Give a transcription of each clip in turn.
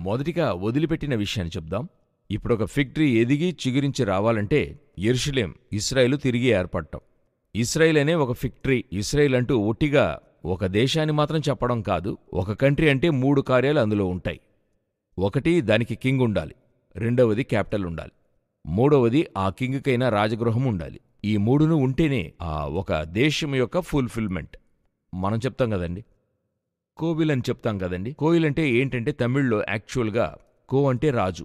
మొదటిగా వదిలిపెట్టిన విషయాన్ని చెప్దాం ఇప్పుడు ఒక ఫిగ్ ట్రీ ఎదిగి చిగురించి రావాలంటే ఎరుషులేం ఇస్రాయేలు తిరిగి ఏర్పడటం ఇస్రాయేల్ అనే ఒక ఫిగ్ ట్రీ ఇస్రాయేల్ అంటూ ఒట్టిగా ఒక దేశాన్ని మాత్రం చెప్పడం కాదు ఒక కంట్రీ అంటే మూడు కార్యాలు అందులో ఉంటాయి ఒకటి దానికి కింగ్ ఉండాలి రెండవది క్యాపిటల్ ఉండాలి మూడవది ఆ కింగ్కైనా రాజగృహం ఉండాలి ఈ మూడును ఉంటేనే ఆ ఒక దేశం యొక్క ఫుల్ఫిల్మెంట్ మనం చెప్తాం కదండి కోవిల్ అని చెప్తాం కదండి కోయిల్ అంటే ఏంటంటే తమిళ్లో యాక్చువల్గా కో అంటే రాజు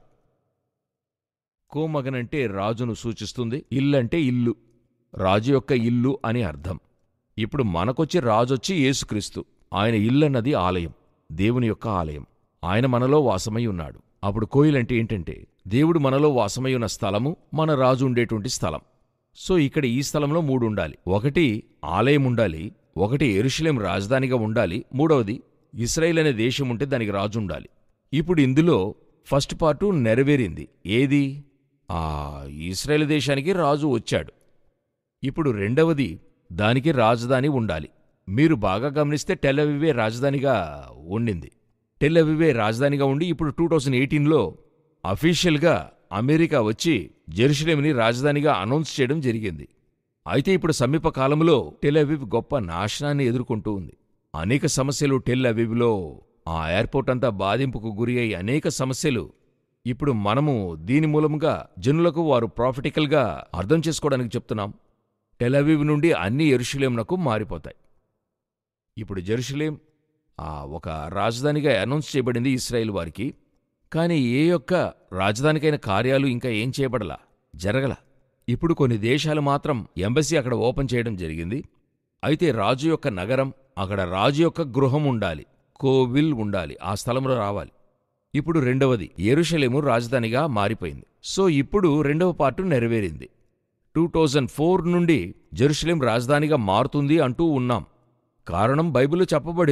కోమగన్ అంటే రాజును సూచిస్తుంది ఇల్లంటే ఇల్లు రాజు యొక్క ఇల్లు అని అర్థం ఇప్పుడు మనకొచ్చి రాజొచ్చి యేసుక్రీస్తు ఆయన ఇల్లన్నది ఆలయం దేవుని యొక్క ఆలయం ఆయన మనలో వాసమై ఉన్నాడు అప్పుడు కోయిల్ అంటే ఏంటంటే దేవుడు మనలో వాసమై ఉన్న స్థలము మన రాజు ఉండేటువంటి స్థలం సో ఇక్కడ ఈ స్థలంలో మూడు ఉండాలి ఒకటి ఆలయం ఉండాలి ఒకటి ఎరుషలేం రాజధానిగా ఉండాలి మూడవది ఇస్రాయేల్ అనే దేశం ఉంటే దానికి రాజు ఉండాలి ఇప్పుడు ఇందులో ఫస్ట్ పార్టు నెరవేరింది ఏది ఆ ఇస్రాయేల్ దేశానికి రాజు వచ్చాడు ఇప్పుడు రెండవది దానికి రాజధాని ఉండాలి మీరు బాగా గమనిస్తే టెలవివే రాజధానిగా ఉండింది టెలవివే రాజధానిగా ఉండి ఇప్పుడు టూ థౌజండ్ ఎయిటీన్లో అఫీషియల్గా అమెరికా వచ్చి జెరూసలేంని రాజధానిగా అనౌన్స్ చేయడం జరిగింది అయితే ఇప్పుడు సమీప కాలంలో టెల్ అవీవ్ గొప్ప నాశనాన్ని ఎదుర్కొంటూ ఉంది అనేక సమస్యలు టెల్ అవీవ్లో ఆ ఎయిర్పోర్ట్ అంతా బాధింపుకు గురి అయి అనేక సమస్యలు ఇప్పుడు మనము దీని మూలముగా జనులకు వారు ప్రాఫిటికల్గా అర్థం చేసుకోవడానికి చెప్తున్నాం టెల్ అవీవ్ నుండి అన్ని ఎరుషులేంనకు మారిపోతాయి ఇప్పుడు జెరూసలేం ఆ ఒక రాజధానిగా అనౌన్స్ చేయబడింది ఇస్రాయేల్ వారికి కానీ ఏ యొక్క రాజధానికైన కార్యాలు ఇంకా ఏం చేయబడలా జరగల ఇప్పుడు కొన్ని దేశాలు మాత్రం ఎంబసీ అక్కడ ఓపెన్ చేయడం జరిగింది అయితే రాజు యొక్క నగరం అక్కడ రాజు యొక్క గృహం ఉండాలి కోవిల్ ఉండాలి ఆ స్థలంలో రావాలి ఇప్పుడు రెండవది ఎరుషలేము రాజధానిగా మారిపోయింది సో ఇప్పుడు రెండవ పార్టు నెరవేరింది టూ థౌజండ్ ఫోర్ నుండి జెరూసలేం రాజధానిగా మారుతుంది అంటూ ఉన్నాం కారణం బైబిల్లో చెప్పబడి